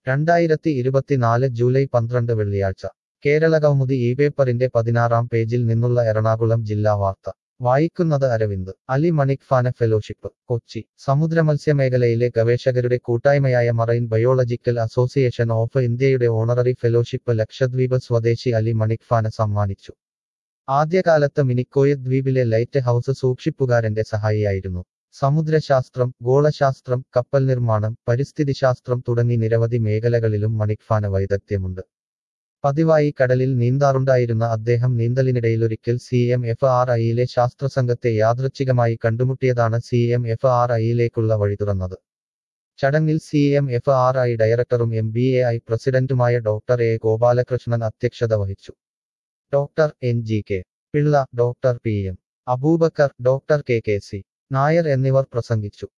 രണ്ടായിരത്തി ഇരുപത്തിനാല് ജൂലൈ പന്ത്രണ്ട് വെള്ളിയാഴ്ച കേരളകൗമുദി ഈ പേപ്പറിന്റെ പതിനാറാം പേജിൽ നിന്നുള്ള എറണാകുളം ജില്ലാ വാർത്ത വായിക്കുന്നത് അരവിന്ദ് അലി മണിക് ഫാന ഫെലോഷിപ്പ് കൊച്ചി സമുദ്രമത്സ്യമേഖലയിലെ ഗവേഷകരുടെ കൂട്ടായ്മയായ മറൈൻ ബയോളജിക്കൽ അസോസിയേഷൻ ഓഫ് ഇന്ത്യയുടെ ഓണററി ഫെലോഷിപ്പ് ലക്ഷദ്വീപ് സ്വദേശി അലി മണിക് ഫാന സമ്മാനിച്ചു ആദ്യകാലത്ത് മിനിക്കോയ് ദ്വീപിലെ ലൈറ്റ് ഹൌസ് സൂക്ഷിപ്പുകാരന്റെ സഹായിയായിരുന്നു സമുദ്രശാസ്ത്രം ഗോളശാസ്ത്രം കപ്പൽ നിർമ്മാണം പരിസ്ഥിതിശാസ്ത്രം തുടങ്ങി നിരവധി മേഖലകളിലും മണിക് ഫാന വൈദഗ്ധ്യമുണ്ട് പതിവായി കടലിൽ നീന്താറുണ്ടായിരുന്ന അദ്ദേഹം നീന്തലിനിടയിലൊരിക്കൽ സി എം എഫ് ആർ ഐയിലെ ശാസ്ത്രസംഘത്തെ യാദൃച്ഛികമായി കണ്ടുമുട്ടിയതാണ് സി എം എഫ് ആർ ഐയിലേക്കുള്ള വഴി തുറന്നത് ചടങ്ങിൽ C M F R I ഡയറക്ടറും എം ബി എ ഐ പ്രസിഡന്റുമായ ഡോക്ടർ എ ഗോപാലകൃഷ്ണൻ അധ്യക്ഷത വഹിച്ചു doctor N G K Pillai doctor P M Aboobacker doctor K K C Nair എന്നിവർ പ്രസംഗിച്ചു